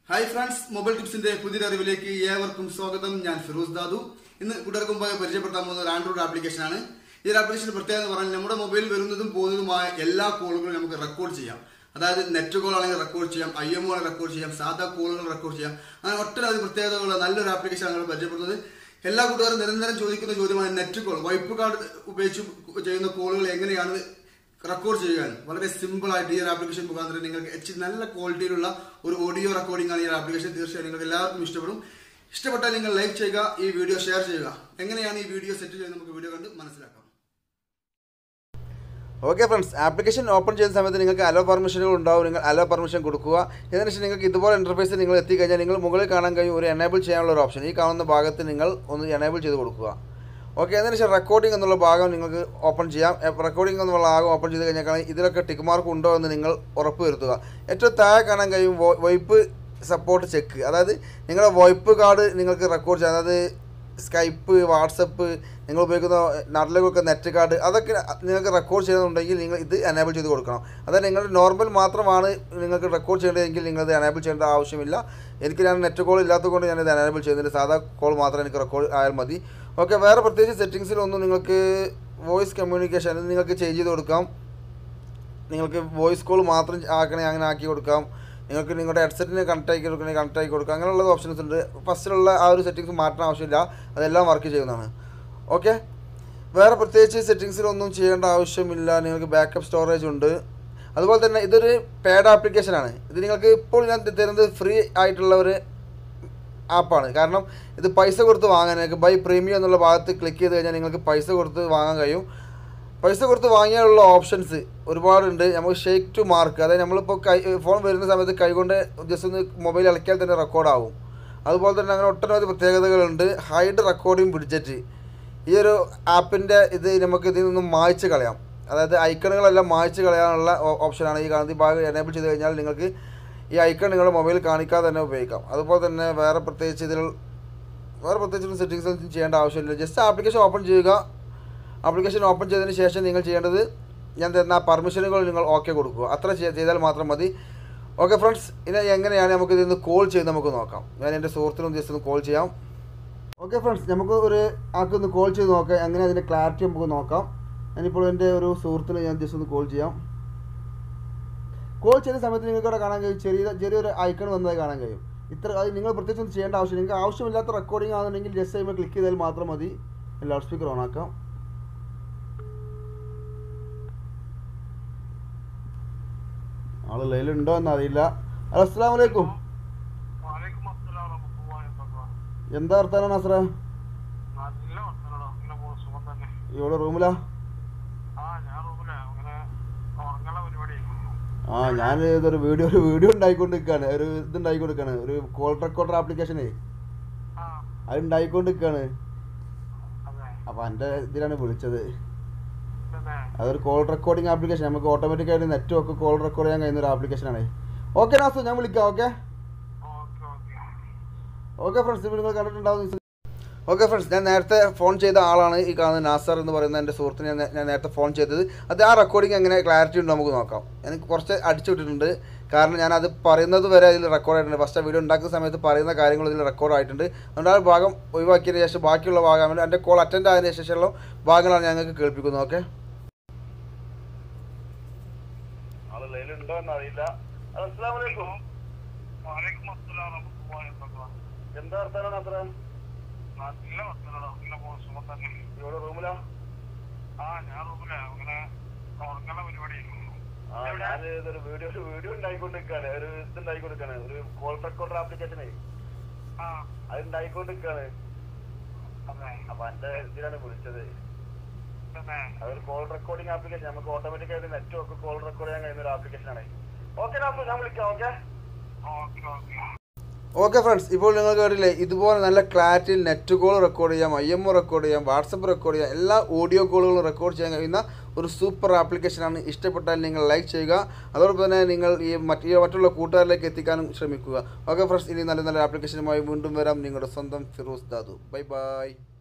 Hi friends mobile ടിപ്സിന്റെ പുതിയ അറിവിലേക്ക് ഏവർക്കും സ്വാഗതം ഞാൻ ഫിറോസ് ദാദു ഇന്ന് കൂട്ടുകാർക്ക് മുമ്പായി പരിചയപ്പെടുത്താൻ പോകുന്ന ഒരു ആൻഡ്രോയിഡ് ആപ്ലിക്കേഷൻ ആണ് ഈ ഒരു ആപ്ലിക്കേഷൻ പ്രത്യേകത എന്ന് പറഞ്ഞാൽ നമ്മുടെ മൊബൈലിൽ വരുന്നതും പോകുന്നതുമായ എല്ലാ കോളുകളും നമുക്ക് റെക്കോർഡ് ചെയ്യാം അതായത് നെറ്റ് കോൾ ആണെങ്കിൽ റെക്കോർഡ് ചെയ്യാം ഐ എം ആണെങ്കിൽ റെക്കോർഡ് ചെയ്യാം സാധാ കോളുകൾ റെക്കോർഡ് ചെയ്യാം അങ്ങനെ ഒട്ടനവധി പ്രത്യേകതകളുള്ള നല്ലൊരു ആപ്ലിക്കേഷൻ ആണ് നമ്മൾ പരിചയപ്പെടുന്നത് എല്ലാ കൂട്ടുകാരും നിരന്തരം ചോദിക്കുന്ന ചോദ്യമാണ് നെറ്റ് കോൾ വൈപ്പ് കാർഡ് ഉപയോഗിച്ച് ചെയ്യുന്ന കോളുകൾ എങ്ങനെയാണ് റെക്കോർഡ് ചെയ്യാൻ വളരെ സിമ്പിൾ ആയിട്ട് ഈ ഒരു ആപ്ലിക്കേഷൻ മുഖാന്തരം നിങ്ങൾക്ക് എച്ച് നല്ല ക്വാളിറ്റിയിലുള്ള ഒരു ഓഡിയോ റെക്കോർഡിംഗ് ആണ് ഈ ഒരു ആപ്ലിക്കേഷൻ തീർച്ചയായും നിങ്ങൾക്ക് എല്ലാവർക്കും ഇഷ്ടപ്പെടും ഇഷ്ടപ്പെട്ടാൽ നിങ്ങൾ ലൈക്ക് ചെയ്യുക ഈ വീഡിയോ ഷെയർ ചെയ്യുക എങ്ങനെയാണ് ഈ വീഡിയോ സെറ്റ് ചെയ്യുന്നത് നമുക്ക് വീഡിയോ കണ്ട് മനസ്സിലാക്കാം ഓക്കെ ഫ്രണ്ട്സ് ആപ്ലിക്കേഷൻ ഓപ്പൺ ചെയ്യുന്ന സമയത്ത് നിങ്ങൾക്ക് അലോ പെർമിഷനുകൾ ഉണ്ടാവും നിങ്ങൾ അലോ പെർമിഷൻ കൊടുക്കുക ഇതിനുശേഷം നിങ്ങൾക്ക് ഇതുപോലെ ഇൻ്റർഫേസിൽ നിങ്ങൾ എത്തിക്കഴിഞ്ഞാൽ നിങ്ങൾ മുകളിൽ കാണാൻ കഴിയും ഒരു എനേബിൾ ചെയ്യാനുള്ള ഒരു ഓപ്ഷൻ ഈ കാണുന്ന ഭാഗത്ത് നിങ്ങൾ ഒന്ന് എനേബിൾ ചെയ്ത് കൊടുക്കുക ഓക്കെ അതിനുശേഷം റെക്കോർഡിംഗ് എന്നുള്ള ഭാഗം നിങ്ങൾക്ക് ഓപ്പൺ ചെയ്യാം റെക്കോർഡിംഗ് എന്നുള്ള ഭാഗം ഓപ്പൺ ചെയ്ത് കഴിഞ്ഞാൽ ഇതിലൊക്കെ ടിക്ക് മാർക്ക് ഉണ്ടോ എന്ന് നിങ്ങൾ ഉറപ്പ് വരുത്തുക ഏറ്റവും താഴെ കാണാൻ കഴിയും വൈപ്പ് സപ്പോർട്ട് ചെക്ക് അതായത് നിങ്ങളുടെ വൈപ്പ് കാർഡ് നിങ്ങൾക്ക് റെക്കോർഡ് ചെയ്യാം അതായത് സ്കൈപ്പ് വാട്സപ്പ് നിങ്ങൾ ഉപയോഗിക്കുന്ന നാട്ടിലേക്കൊക്കെ നെറ്റ് കാർഡ് അതൊക്കെ നിങ്ങൾക്ക് റെക്കോർഡ് ചെയ്യുന്നുണ്ടെങ്കിൽ നിങ്ങൾ ഇത് എനേബിൾ ചെയ്ത് കൊടുക്കണം അതായത് നിങ്ങളുടെ നോർമൽ മാത്രമാണ് നിങ്ങൾക്ക് റെക്കോർഡ് ചെയ്യേണ്ടതെങ്കിൽ നിങ്ങളിത് എനേബിൾ ചെയ്യേണ്ട ആവശ്യമില്ല എനിക്ക് ഞാൻ നെറ്റ് കോൾ ഇല്ലാത്തത് കൊണ്ട് ഞാനിത് എനേബിൾ ചെയ്യുന്നില്ല സാധാ കോൾ മാത്രം എനിക്ക് റെക്കോർഡ് ആയാൽ മതി ഓക്കെ വേറെ പ്രത്യേകിച്ച് സെറ്റിങ്സിലൊന്നും നിങ്ങൾക്ക് വോയിസ് കമ്മ്യൂണിക്കേഷൻ അത് നിങ്ങൾക്ക് ചേഞ്ച് ചെയ്ത് കൊടുക്കാം നിങ്ങൾക്ക് വോയിസ് കോൾ മാത്രം ആക്കണേ അങ്ങനെ ആക്കി കൊടുക്കാം നിങ്ങൾക്ക് നിങ്ങളുടെ ഹെഡ്സെറ്റിന് കണക്ട് ആക്കി കൊടുക്കണമെങ്കിൽ കണക്ട് ആക്കി കൊടുക്കാം അങ്ങനെയുള്ള ഓപ്ഷൻസ് ഉണ്ട് ഫസ്റ്റിലുള്ള ആ ഒരു സെറ്റിങ്സ് മാറ്റാൻ ആവശ്യമില്ല അതെല്ലാം വർക്ക് ചെയ്യുന്നതാണ് ഓക്കെ വേറെ പ്രത്യേകിച്ച് സെറ്റിങ്സിലൊന്നും ചെയ്യേണ്ട ആവശ്യമില്ല നിങ്ങൾക്ക് ബാക്കപ്പ് സ്റ്റോറേജ് ഉണ്ട് അതുപോലെ തന്നെ ഇതൊരു പേഡ് ആപ്ലിക്കേഷനാണ് ഇത് നിങ്ങൾക്ക് ഇപ്പോൾ ഞാൻ തരുന്നത് ഫ്രീ ആയിട്ടുള്ള ഒരു ആപ്പാണ് കാരണം ഇത് പൈസ കൊടുത്ത് വാങ്ങാൻ നിങ്ങൾക്ക് ബൈ പ്രീമിയം എന്നുള്ള ഭാഗത്ത് ക്ലിക്ക് ചെയ്ത് കഴിഞ്ഞാൽ നിങ്ങൾക്ക് പൈസ കൊടുത്ത് വാങ്ങാൻ കഴിയും പൈസ കൊടുത്ത് വാങ്ങിയാലുള്ള ഓപ്ഷൻസ് ഒരുപാടുണ്ട് നമുക്ക് ഷേക്ക് ടു മാർക്ക് അതായത് നമ്മളിപ്പോൾ കൈ ഫോൺ വരുന്ന സമയത്ത് കൈകൊണ്ട് ജസ്റ്റ് ഒന്ന് മൊബൈൽ ഇളക്കിയാൽ തന്നെ റെക്കോർഡാവും അതുപോലെ തന്നെ അങ്ങനെ ഒട്ടനവധി പ്രത്യേകതകളുണ്ട് ഹൈഡ് റെക്കോർഡിംഗ് ബിഡ്ജറ്റ് ഈ ഒരു ആപ്പിൻ്റെ ഇത് നമുക്ക് ഇതിൽ നിന്നും മായ്ച്ച് കളയാം അതായത് ഐക്കണുകളെല്ലാം മായ്ച്ച് കളയാനുള്ള ഓപ്ഷനാണ് ഈ കാണുന്നത് ഈ ഭാഗം എനേബിൾ ചെയ്ത് കഴിഞ്ഞാൽ നിങ്ങൾക്ക് ഈ ഐക്കൺ നിങ്ങളുടെ മൊബൈൽ കാണിക്കാതെ തന്നെ ഉപയോഗിക്കാം അതുപോലെ തന്നെ വേറെ പ്രത്യേകിച്ച് ഇതിൽ വേറെ പ്രത്യേകിച്ച് സെറ്റിങ്സ് ഒന്നും ചെയ്യേണ്ട ആവശ്യമില്ല ജസ്റ്റ് ആപ്ലിക്കേഷൻ ഓപ്പൺ ചെയ്യുക ആപ്ലിക്കേഷൻ ഓപ്പൺ ചെയ്തതിന് ശേഷം നിങ്ങൾ ചെയ്യേണ്ടത് ഞാൻ തരുന്ന ആ പെർമിഷനുകൾ നിങ്ങൾ ഓക്കെ കൊടുക്കുക അത്ര ചെയ്- ചെയ്താൽ മാത്രം മതി ഓക്കെ ഫ്രണ്ട്സ് ഇനി എങ്ങനെയാണ് നമുക്ക് ഇതിൽ നിന്ന് കോൾ ചെയ്ത് നമുക്ക് നോക്കാം ഞാൻ എൻ്റെ സുഹൃത്തിനും ജസ്റ്റ് ഒന്ന് കോൾ ചെയ്യാം ഓക്കെ ഫ്രണ്ട്സ് നമുക്ക് ഒരു ആൾക്കൊന്ന് കോൾ ചെയ്ത് നോക്കാം എങ്ങനെ അതിൻ്റെ ക്ലാരിറ്റി നമുക്ക് നോക്കാം ഞാനിപ്പോൾ എൻ്റെ ഒരു സുഹൃത്തിന് ഞാൻ ജസ്റ്റ് ഒന്ന് കോൾ ചെയ്യാം കോൾ ചെയ്ത സമയത്ത് നിങ്ങൾക്ക് ഇവിടെ കാണാൻ കഴിയും ചെറിയ ചെറിയൊരു ഐക്കൺ വന്നതായി കാണാൻ കഴിയും ഇത്ര അത് നിങ്ങൾ പ്രത്യേകിച്ച് ഒന്നും ചെയ്യേണ്ട ആവശ്യമില്ല നിങ്ങൾക്ക് ആവശ്യമില്ലാത്ത റെക്കോർഡിംഗ് ആണെന്നുണ്ടെങ്കിൽ ജസ്റ്റ് ചെയ്യുമ്പോൾ ക്ലിക്ക് ചെയ്താൽ മാത്രം മതി ലൗഡ് സ്പീക്കർ ഓൺ ആക്കാം ആള് ലൈലുണ്ടോ എന്ന് അറിയില്ല ഹലോ അസ്സാം വലൈക്കും വലൈക്കും അസ്സലാം വറഹ്മത്തുള്ളാഹി വബറകാതുഹു. എന്താ വർത്താനം നസ്ര നല്ല വർത്താനടാ. ഇങ്ങനെ പോകുന്നു. സുഖം തന്നെ. ഇവിടെ റൂമിലാ ആ, ഞാൻ റൂമിലാ. ഇങ്ങനെ ഉറങ്ങാനുള്ള പരിപാടിയായിരുന്നു. ആ ഞാൻ ഇതൊരു വീഡിയോ ഒരു വീഡിയോ ഉണ്ടായിക്കൊണ്ട് നിൽക്കുകയാണ് ഒരു ഇത് ഉണ്ടായിക്കൊണ്ട് നിൽക്കുകയാണ് ഒരു കോൾ റെക്കോർഡർ ആപ്ലിക്കേഷനേ ആ, അത് ഉണ്ടായിക്കൊണ്ട് നിൽക്കുകയാണ് അതെ. അപ്പോൾ എൻ്റെ ഇതിലാണ് വിളിച്ചത് പിന്നെ, അതൊരു കോൾ റെക്കോർഡിംഗ് ആപ്ലിക്കേഷൻ നമുക്ക് ഓട്ടോമാറ്റിക്കായിട്ട് നെറ്റും ഒക്കെ കോൾ റെക്കോർഡ് ചെയ്യാൻ കഴിയുന്ന ഒരു ആപ്ലിക്കേഷനാണ് ഓക്കെ നാസു ഞാൻ വിളിക്കാം okay okay, okay. Okay friends ഇപ്പോൾ നിങ്ങൾ കണ്ടിട്ടുണ്ടാവും ഓക്കെ ഫ്രണ്ട്സ് ഞാൻ നേരത്തെ ഫോൺ ചെയ്ത ആളാണ് ഈ കാണുന്ന നാസർ എന്ന് പറയുന്ന എൻ്റെ സുഹൃത്തിന് ഞാൻ നേ- ഞാൻ നേരത്തെ ഫോൺ ചെയ്തത് അത് ആ റെക്കോർഡിംഗ് എങ്ങനെ ക്ലാരിറ്റി ഉണ്ടോ നമുക്ക് നോക്കാം എനിക്ക് കുറച്ച് അടിച്ചു വിട്ടിട്ടുണ്ട് കാരണം ഞാൻ അത് പറയുന്നത് വരെ അതിൽ റെക്കോർഡ് ആയിട്ടുണ്ട് ഫസ്റ്റ് വീഡിയോ ഉണ്ടാക്കുന്ന സമയത്ത് പറയുന്ന കാര്യങ്ങൾ ഇതിൽ റെക്കോർഡ് ആയിട്ടുണ്ട് അതുകൊണ്ട് ആ ഭാഗം ഒഴിവാക്കിയതിന് ശേഷം ബാക്കിയുള്ള ഭാഗം എൻ്റെ കോൾ അറ്റൻഡ് ആയതിനു ശേഷമുള്ള ഭാഗങ്ങളാണ് ഞങ്ങൾക്ക് കേൾപ്പിക്കുന്നത് ഓക്കെ ആള് ലൈലുണ്ടോ എന്നറിയില്ല അസ്സാം വലൈക്കും വലൈക്കും അസ്സലാം വറഹ്മത്തുള്ളാഹി വബറകാതുഹു. എന്താ വർത്താനം നാസറ നല്ല വർത്താനടാ. ഇങ്ങനെ പോകുന്നു. സുഖം തന്നെ. ഇവിടെ റൂമിലാ ആ, ഞാൻ റൂമിലാ. ഇങ്ങനെ ഉറങ്ങാനുള്ള പരിപാടിയായിരുന്നു. ആ ഞാൻ ഇതൊരു വീഡിയോ ഒരു വീഡിയോ ഉണ്ടായിക്കൊണ്ടിരിക്കുകയാണ് ഒരു ഇത് ഉണ്ടായിക്കൊണ്ടിരിക്കുകയാണ് ഒരു കോൾ റെക്കോർഡർ ആപ്ലിക്കേഷനെ ആ, അത് ഉണ്ടായിക്കൊണ്ടിരിക്കുകയാണ് അതെ. അപ്പൊ എന്റെ ഇതിലാണ് വിളിച്ചത് പിന്നെ, അതൊരു കോൾ റെക്കോർഡിംഗ് ആപ്ലിക്കേഷൻ നമുക്ക് ഓട്ടോമാറ്റിക് ആയിട്ട് നെറ്റും ഒക്കെ കോൾ റെക്കോർഡ് ചെയ്യാൻ കഴിയുന്ന ഒരു ആപ്ലിക്കേഷൻ ആണ് ഓക്കെ ഞാൻ വിളിക്കാം okay okay, okay. Okay friends ഇപ്പോൾ നിങ്ങൾ കേട്ടില്ലേ ഇതുപോലെ നല്ല ക്ലാരിറ്റിയിൽ നെറ്റ് കോൾ റെക്കോർഡ് ചെയ്യാം ഐ എം ഒ റെക്കോർഡ് ചെയ്യാം വാട്സപ്പ് റെക്കോർഡ് ചെയ്യാം എല്ലാ ഓഡിയോ കോളുകളും റെക്കോർഡ് ചെയ്യാൻ കഴിയുന്ന ഒരു സൂപ്പർ ആപ്ലിക്കേഷനാണ് ഇഷ്ടപ്പെട്ടാൽ നിങ്ങൾ ലൈക്ക് ചെയ്യുക അതോടൊപ്പം തന്നെ നിങ്ങൾ ഈ മറ്റ് മറ്റുള്ള കൂട്ടുകാരിലേക്ക് എത്തിക്കാനും ശ്രമിക്കുക ഓക്കെ ഫ്രണ്ട്സ് ഇനി നല്ല നല്ല ആപ്ലിക്കേഷനുമായി വീണ്ടും വരാം നിങ്ങളുടെ സ്വന്തം ഫിറോസ് ദാദു ബൈ ബൈ